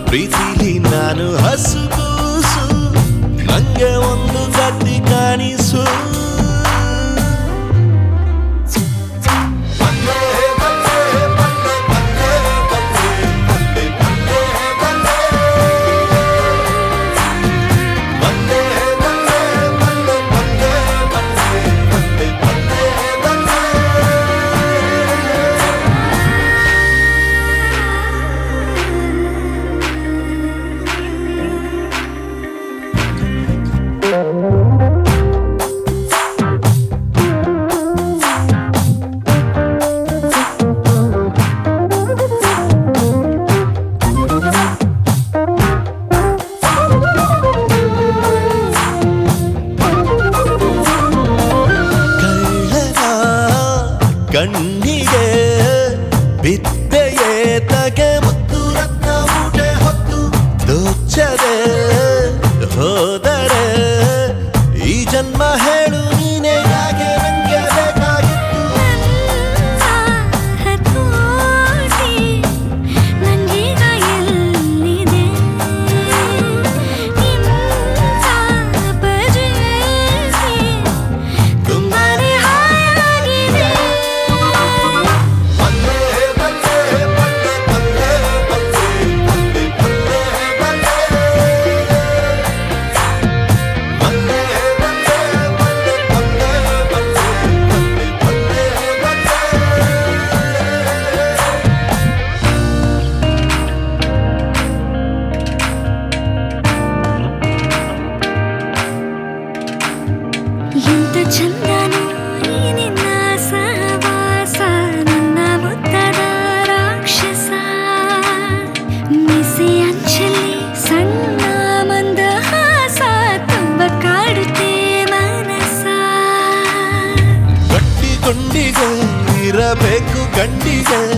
ಪ್ರೀತಿಲಿ ನಾನು ಹಸುಗೂಸು ನಂಗೆ ಒಂದು ಗತಿ ಕಾಣಿಸು ಕಳ್ಳನ ಕಣ್ಣಿಗೆ ಬಿದ್ದೆಯೇ ತಗೆ ಮುತ್ತು ರತ್ನ ಮೂಟೆ ಹೊತ್ತು ದೋಚದೆ ಹೋದರೆ ಈ ಜನ್ಮ ಹೇಳು ನೀನೆ ಯಾಕೆ ನಂಗೆ ಬೇಕಾಗಿತ್ತು ಹತೋಟಿ ನಂಗೀಗ ಎಲ್ಲಿದೆ ನಿನ್ನ ಬಜೆಸಿ ತುಂಬಾನೇ ಹಾಯಾಗಿದೆ ಎಂತ ಚಂದನು ಈ ನಿನ್ನ ಸಹವಾಸ ನನ್ನ ಮುದ್ದದ ರಾಕ್ಷಸ ಮಿಸಿ ಅಂಚಲಿ ಸಣ್ಣ ಮಂದಹಾಸ ತುಂಬ ಕಾಡುತ್ತೆ ಮನಸ ಗಟ್ಟಿ ಗುಂಡಿಗೆ ಇರಬೇಕು ಗಂಡಿಗೆ